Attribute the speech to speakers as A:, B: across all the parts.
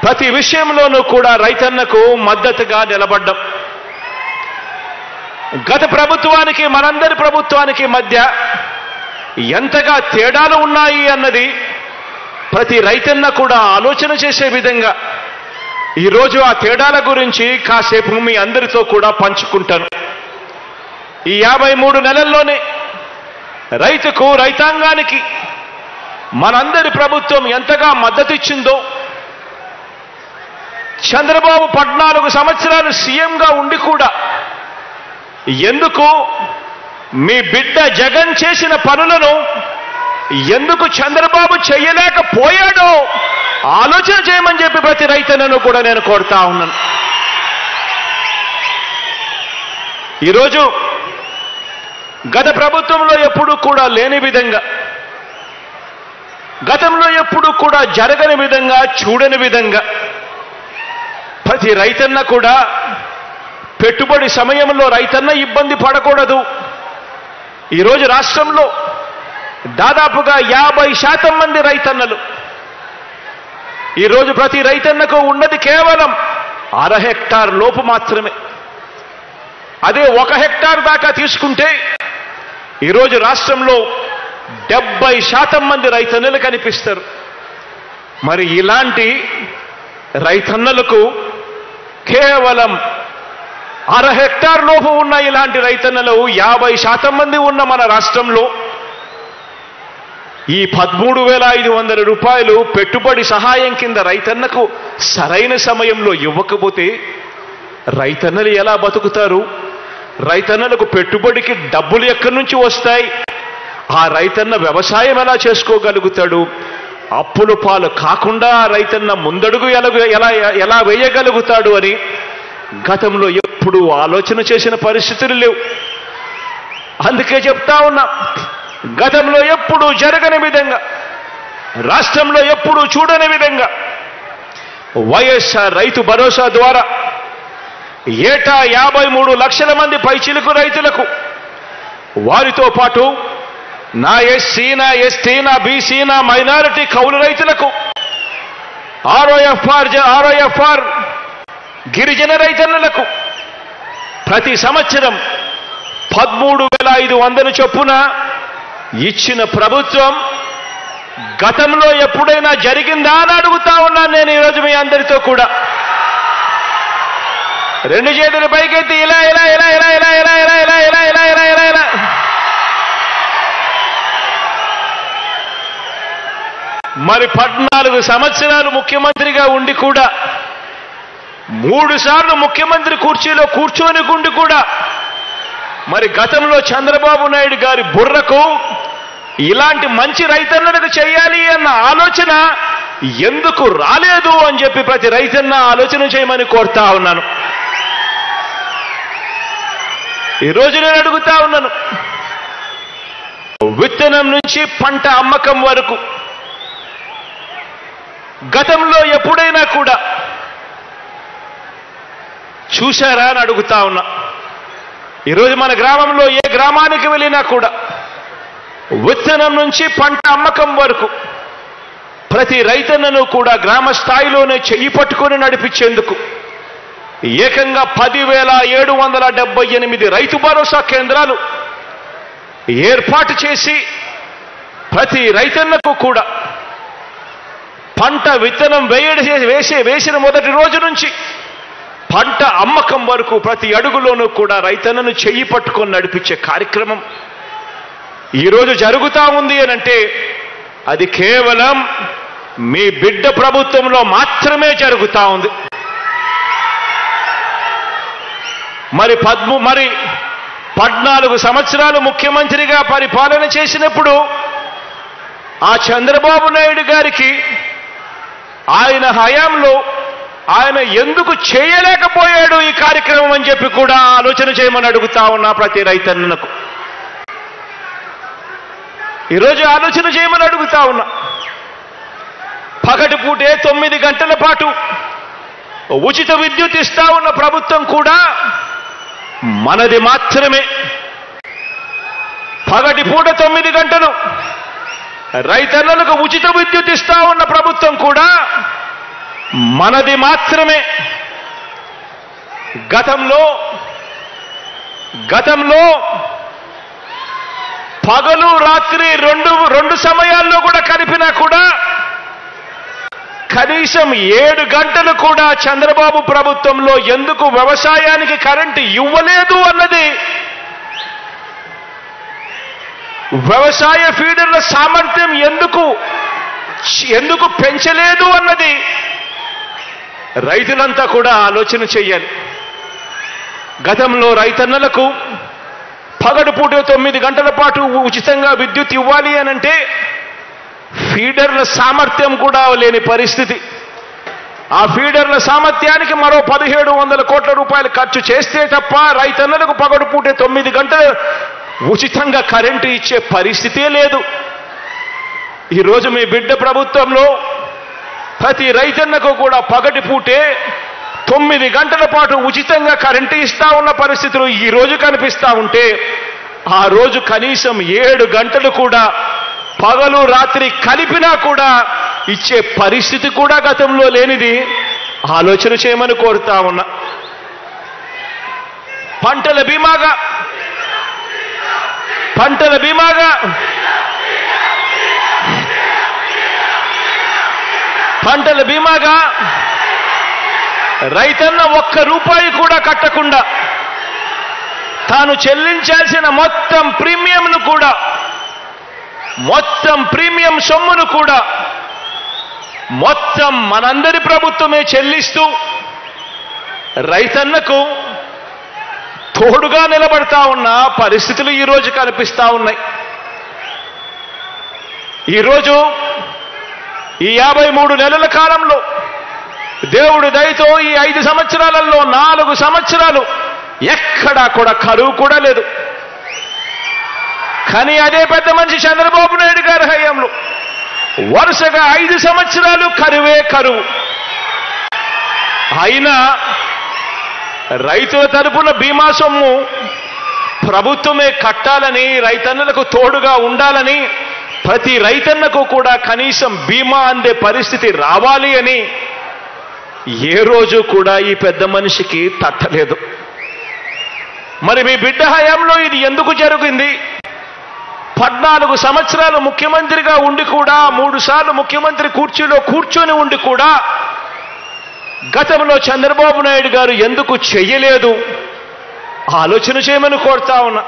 A: ప్రతి విషయంలోనూ కూడా రైతన్నకు మద్దతుగా నిలబడ్డం గత ప్రభుత్వానికి మనందరి ప్రభుత్వానికి మధ్య ఎంతగా తేడాలు ఉన్నాయి అన్నది ప్రతి రైతన్న కూడా ఆలోచన చేసే విధంగా ఈరోజు ఆ తేడాల గురించి కాసేపు మీ అందరితో కూడా పంచుకుంటాను ఈ యాభై మూడు నెలల్లోనే రైతుకు రైతాంగానికి మనందరి ప్రభుత్వం ఎంతగా మద్దతు ఇచ్చిందో చంద్రబాబు పద్నాలుగు సంవత్సరాలు సీఎంగా ఉండి కూడా ఎందుకు మీ బిడ్డ జగన్ చేసిన పనులను ఎందుకు చంద్రబాబు చేయలేకపోయాడో ఆలోచన చేయమని చెప్పి ప్రతి రైతన్నను కూడా నేను కోరుతా ఉన్నాను ఈరోజు గత ప్రభుత్వంలో ఎప్పుడూ కూడా లేని విధంగా గతంలో ఎప్పుడూ కూడా జరగని విధంగా చూడని విధంగా ప్రతి రైతన్న కూడా పెట్టుబడి సమయంలో రైతన్న ఇబ్బంది పడకూడదు ఈరోజు రాష్ట్రంలో దాదాపుగా యాభై శాతం మంది రైతన్నలు ఈరోజు ప్రతి రైతన్నకు ఉన్నది కేవలం అర హెక్టార్ లోపు మాత్రమే అదే ఒక హెక్టార్ దాకా తీసుకుంటే ఈరోజు రాష్ట్రంలో డెబ్బై శాతం మంది రైతన్నలు కనిపిస్తారు మరి ఇలాంటి రైతన్నలకు కేవలం అర హెక్టార్ లోపు ఉన్న ఇలాంటి రైతన్నలు యాభై శాతం మంది ఉన్న మన రాష్ట్రంలో ఈ పదమూడు వేల ఐదు వందల రూపాయలు పెట్టుబడి సహాయం కింద రైతన్నకు సరైన సమయంలో ఇవ్వకపోతే రైతన్నలు ఎలా బతుకుతారు రైతన్నలకు పెట్టుబడికి డబ్బులు ఎక్కడి నుంచి వస్తాయి ఆ రైతన్న వ్యవసాయం ఎలా చేసుకోగలుగుతాడు అప్పుల పాలు కాకుండా ఆ రైతన్న ముందడుగు ఎలా ఎలా ఎలా వేయగలుగుతాడు అని గతంలో ఎప్పుడు ఆలోచన చేసిన పరిస్థితులు లేవు అందుకే చెప్తా ఉన్నా గతంలో ఎప్పుడు జరగని విధంగా రాష్ట్రంలో ఎప్పుడు చూడని విధంగా వైఎస్ఆర్ రైతు భరోసా ద్వారా ఏటా యాభై మూడు లక్షల మంది పైచిలుకు రైతులకు వారితో పాటు నా ఎస్సీ నా ఎస్టీ నా బీసీ నా మైనారిటీ కౌలు రైతులకు ఆర్ఓఎఫ్ఆర్ ఆర్ఓఎఫ్ఆర్ గిరిజన రైతన్నులకు ప్రతి సంవత్సరం పదమూడు వేల ఐదు వందల చొప్పున ఇచ్చిన ప్రభుత్వం గతంలో ఎప్పుడైనా జరిగిందా అని అడుగుతా ఉన్నాను నేను ఈరోజు మీ అందరితో కూడా రెండు చేతులు పైకెత్తి ఇలా ఇలా ఇలా ఇలా ఇలా ఇలా ఇలా ఇలా ఇలా ఇలా ఇలా ఇలా ఇలా మరి పద్నాలుగు సంవత్సరాలు ముఖ్యమంత్రిగా ఉండి కూడా మూడు సార్లు ముఖ్యమంత్రి కుర్చీలో కూర్చొని గుండి కూడా మరి గతంలో చంద్రబాబు నాయుడు గారి బుర్రకు ఇలాంటి మంచి రైతన్నలకు చేయాలి అన్న ఆలోచన ఎందుకు రాలేదు అని చెప్పి ప్రతి రైతన్న ఆలోచన చేయమని కోరుతా ఉన్నాను ఈరోజు నేను అడుగుతా ఉన్నాను విత్తనం నుంచి పంట అమ్మకం వరకు గతంలో ఎప్పుడైనా కూడా చూశారా అని అడుగుతా ఉన్నా ఈరోజు మన గ్రామంలో ఏ గ్రామానికి వెళ్ళినా కూడా విత్తనం నుంచి పంట అమ్మకం వరకు ప్రతి రైతన్నను కూడా గ్రామ స్థాయిలోనే చెయ్యి పట్టుకొని నడిపించేందుకు ఏకంగా పదివేల ఏడు వందల డెబ్బై ఎనిమిది రైతు భరోసా కేంద్రాలు ఏర్పాటు చేసి ప్రతి రైతన్నకు కూడా పంట విత్తనం వేయడి వేసే వేసిన మొదటి రోజు నుంచి పంట అమ్మకం వరకు ప్రతి అడుగులోనూ కూడా రైతన్నను చెయ్యి పట్టుకొని నడిపించే కార్యక్రమం ఈరోజు జరుగుతా ఉంది అనంటే అది కేవలం మీ బిడ్డ ప్రభుత్వంలో మాత్రమే జరుగుతా ఉంది మరి పద్ము మరి పద్నాలుగు సంవత్సరాలు ముఖ్యమంత్రిగా పరిపాలన చేసినప్పుడు ఆ చంద్రబాబు నాయుడు గారికి ఆయన హయాంలో ఆయన ఎందుకు చేయలేకపోయాడు ఈ కార్యక్రమం అని చెప్పి కూడా ఆలోచన చేయమని అడుగుతా ఉన్నా ప్రతి రైతన్నకు ఈరోజు ఆలోచన చేయమని అడుగుతా ఉన్నా పగటి పూటే తొమ్మిది గంటల పాటు ఉచిత విద్యుత్ ఇస్తా ఉన్న ప్రభుత్వం కూడా మనది మాత్రమే పగటి పూట తొమ్మిది గంటలు రైతన్నలకు ఉచిత విద్యుత్ ఇస్తా ఉన్న ప్రభుత్వం కూడా మనది మాత్రమే గతంలో గతంలో పగలు రాత్రి రెండు రెండు సమయాల్లో కూడా కలిపినా కూడా కనీసం ఏడు గంటలు కూడా చంద్రబాబు ప్రభుత్వంలో ఎందుకు వ్యవసాయానికి కరెంటు ఇవ్వలేదు అన్నది వ్యవసాయ ఫీడర్ల సామర్థ్యం ఎందుకు ఎందుకు పెంచలేదు అన్నది రైతులంతా కూడా ఆలోచన చెయ్యాలి గతంలో రైతన్నలకు పగడుపూట తొమ్మిది గంటల పాటు ఉచితంగా విద్యుత్ ఇవ్వాలి అనంటే ఫీడర్ల సామర్థ్యం కూడా లేని పరిస్థితి ఆ ఫీడర్ల సామర్థ్యానికి మరో పదిహేడు వందల కోట్ల రూపాయలు ఖర్చు చేస్తే తప్ప రైతన్నలకు పగడుపూటే తొమ్మిది గంటలు ఉచితంగా కరెంటు ఇచ్చే పరిస్థితే లేదు ఈరోజు మీ బిడ్డ ప్రభుత్వంలో ప్రతి రైతన్నకు కూడా పగటి పూటే తొమ్మిది గంటల పాటు ఉచితంగా కరెంటు ఇస్తా ఉన్న పరిస్థితులు ఈ రోజు కనిపిస్తా ఉంటే ఆ రోజు కనీసం ఏడు గంటలు కూడా పగలు రాత్రి కలిపినా కూడా ఇచ్చే పరిస్థితి కూడా గతంలో లేనిది ఆలోచన చేయమని కోరుతా ఉన్నా పంటల బీమాగా పంటల బీమాగా పంటల బీమాగా రైతన్న ఒక్క రూపాయి కూడా కట్టకుండా తాను చెల్లించాల్సిన మొత్తం ప్రీమియంను కూడా మొత్తం ప్రీమియం సొమ్మును కూడా మొత్తం మనందరి ప్రభుత్వమే చెల్లిస్తూ రైతన్నకు తోడుగా నిలబడతా ఉన్న పరిస్థితులు ఈరోజు కనిపిస్తా ఉన్నాయి ఈరోజు ఈ యాభై మూడు నెలల కాలంలో దేవుడి దయతో ఈ ఐదు సంవత్సరాలలో నాలుగు సంవత్సరాలు ఎక్కడా కూడా కరువు కూడా లేదు కానీ అదే పెద్ద మనిషి చంద్రబాబు నాయుడు గారి హయాంలో వరుసగా ఐదు సంవత్సరాలు కరువే కరువు అయినా రైతుల తరపున బీమా సొమ్ము ప్రభుత్వమే కట్టాలని రైతన్నలకు తోడుగా ఉండాలని ప్రతి రైతన్నకు కూడా కనీసం బీమా అందే పరిస్థితి రావాలి అని ఏ రోజు కూడా ఈ పెద్ద మనిషికి తట్టలేదు మరి మీ బిడ్డ హయాంలో ఇది ఎందుకు జరిగింది పద్నాలుగు సంవత్సరాలు ముఖ్యమంత్రిగా ఉండి కూడా మూడు సార్లు ముఖ్యమంత్రి కుర్చీలో కూర్చొని ఉండి కూడా గతంలో చంద్రబాబు నాయుడు గారు ఎందుకు చెయ్యలేదు ఆలోచన చేయమని కోరుతా ఉన్నా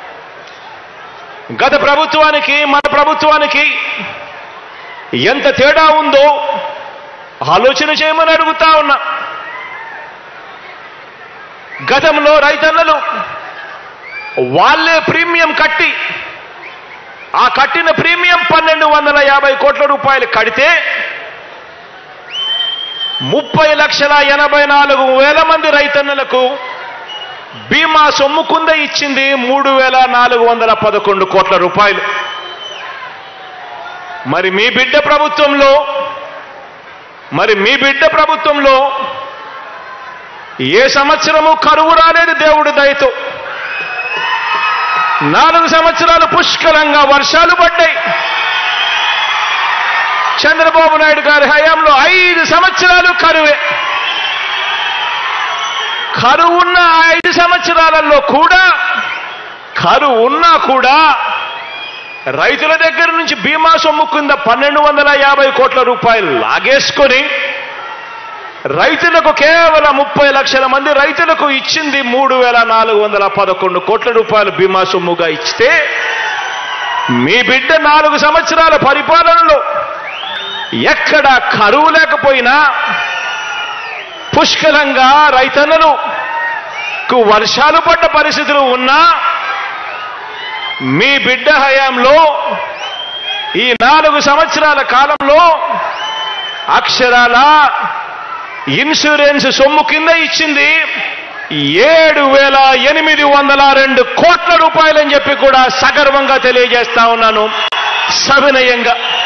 A: గత ప్రభుత్వానికి మన ప్రభుత్వానికి ఎంత తేడా ఉందో ఆలోచన చేయమని అడుగుతా ఉన్నా గతంలో రైతన్నలు వాళ్ళే ప్రీమియం కట్టి ఆ కట్టిన ప్రీమియం పన్నెండు వందల యాభై కోట్ల రూపాయలు కడితే ముప్పై లక్షల ఎనభై నాలుగు వేల మంది రైతన్నలకు బీమా సొమ్ము కుంద ఇచ్చింది మూడు వేల నాలుగు వందల పదకొండు కోట్ల రూపాయలు మరి మీ బిడ్డ ప్రభుత్వంలో మరి మీ బిడ్డ ప్రభుత్వంలో ఏ సంవత్సరము కరువు రాలేదు దేవుడి దయతో నాలుగు సంవత్సరాలు పుష్కలంగా వర్షాలు పడ్డాయి చంద్రబాబు నాయుడు గారి హయాంలో ఐదు సంవత్సరాలు కరువే కరువు ఉన్న ఆ ఐదు సంవత్సరాలలో కూడా కరువు ఉన్నా కూడా రైతుల దగ్గర నుంచి బీమా సొమ్ము కింద పన్నెండు వందల యాభై కోట్ల రూపాయలు లాగేసుకొని రైతులకు కేవలం ముప్పై లక్షల మంది రైతులకు ఇచ్చింది మూడు వేల నాలుగు వందల పదకొండు కోట్ల రూపాయలు బీమా సొమ్ముగా ఇస్తే మీ బిడ్డ నాలుగు సంవత్సరాల పరిపాలనలో ఎక్కడ కరువు లేకపోయినా పుష్కలంగా రైతన్నలు కు వర్షాలు పడ్డ పరిస్థితులు ఉన్నా మీ బిడ్డ హయాంలో ఈ నాలుగు సంవత్సరాల కాలంలో అక్షరాల ఇన్సూరెన్స్ సొమ్ము కింద ఇచ్చింది ఏడు వేల ఎనిమిది వందల రెండు కోట్ల రూపాయలని చెప్పి కూడా సగర్వంగా తెలియజేస్తా ఉన్నాను సవినయంగా